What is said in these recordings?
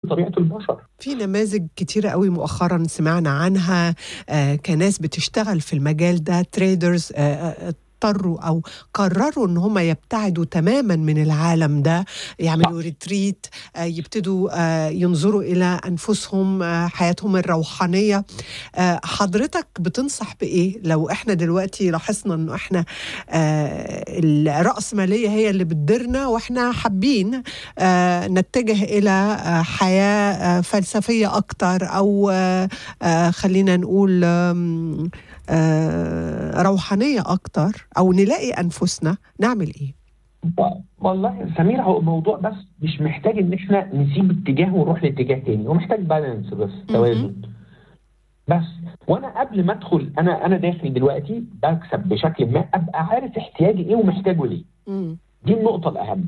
طبيعه البشر في نماذج كتيرة قوي مؤخرا سمعنا عنها آه كناس بتشتغل في المجال ده تريدرز آه آه اضطروا او قرروا ان هم يبتعدوا تماما من العالم ده يعملوا ريتريت آه يبتدوا آه ينظروا الى انفسهم آه حياتهم الروحانيه آه حضرتك بتنصح بايه لو احنا دلوقتي لاحظنا انه احنا آه الراسماليه هي اللي بتديرنا واحنا حابين آه نتجه الى آه حياه آه فلسفيه اكتر او آه آه خلينا نقول آم آه روحانيه اكتر او نلاقي انفسنا نعمل ايه والله سمير هو الموضوع بس مش محتاج ان احنا نسيب اتجاه ونروح لاتجاه تاني هو محتاج بالانس بس توازن بس وانا قبل ما ادخل انا انا داخل دلوقتي بكسب بشكل ما ابقى عارف احتياجي ايه ومحتاجه ليه مم. دي النقطه الاهم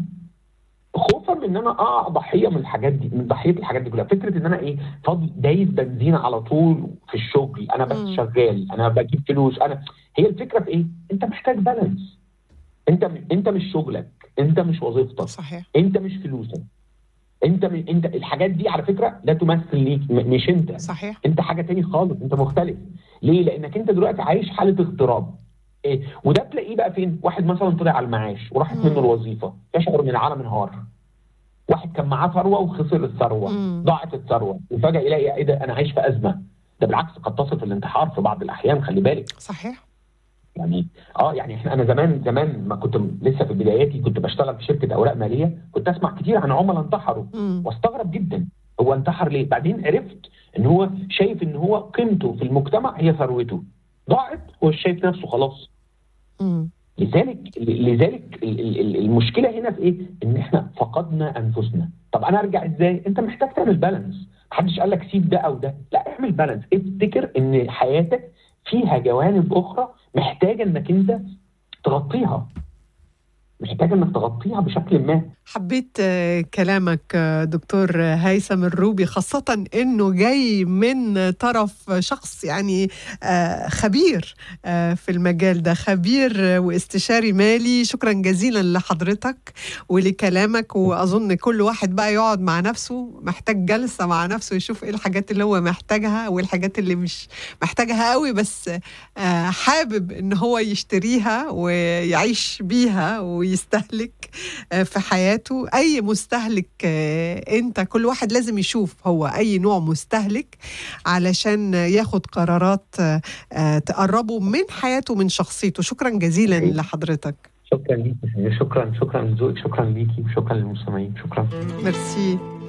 خوفا من ان انا اقع ضحيه من الحاجات دي من ضحيه الحاجات دي كلها فكره ان انا ايه فاضي دايس بنزين على طول في الشغل انا بس مم. شغال انا بجيب فلوس انا هي الفكره في ايه انت محتاج بالانس انت انت مش شغلك انت مش وظيفتك صحيح انت مش فلوسك انت م... انت الحاجات دي على فكره لا تمثل ليك م... مش انت صحيح انت حاجه تاني خالص انت مختلف ليه لانك انت دلوقتي عايش حاله اغتراب إيه؟ وده تلاقيه بقى فين واحد مثلا طلع على المعاش وراحت مم. منه الوظيفه يشعر ان العالم انهار واحد كان معاه ثروه وخسر الثروه مم. ضاعت الثروه وفجاه يلاقي ايه ده انا عايش في ازمه ده بالعكس قد تصل في الانتحار في بعض الاحيان خلي بالك صحيح يعني اه يعني احنا انا زمان زمان ما كنت لسه في بداياتي كنت بشتغل في شركه اوراق ماليه كنت اسمع كتير عن عملاء انتحروا مم. واستغرب جدا هو انتحر ليه؟ بعدين عرفت ان هو شايف ان هو قيمته في المجتمع هي ثروته ضاعت هو شايف نفسه خلاص مم. لذلك لذلك ال- ال- ال- المشكله هنا في ايه؟ ان احنا فقدنا انفسنا طب انا ارجع ازاي؟ انت محتاج تعمل بالانس محدش قال لك سيب ده او ده لا اعمل بالانس افتكر ان حياتك فيها جوانب اخرى محتاجه انك انت تغطيها محتاجه انك تغطيها بشكل ما حبيت آه، كلامك آه، دكتور هيثم الروبي خاصة انه جاي من طرف شخص يعني آه، خبير آه، في المجال ده خبير آه، واستشاري مالي شكرا جزيلا لحضرتك ولكلامك واظن كل واحد بقى يقعد مع نفسه محتاج جلسة مع نفسه يشوف ايه الحاجات اللي هو محتاجها والحاجات اللي مش محتاجها قوي بس آه، حابب ان هو يشتريها ويعيش بيها ويستهلك آه، في حياته اي مستهلك آه، انت كل واحد لازم يشوف هو اي نوع مستهلك علشان ياخد قرارات آه، آه، تقربه من حياته من شخصيته شكرا جزيلا صحيح. لحضرتك شكرا ليكي شكرا شكرا لذوقك شكرا ليكي وشكرا للمستمعين شكرا ميرسي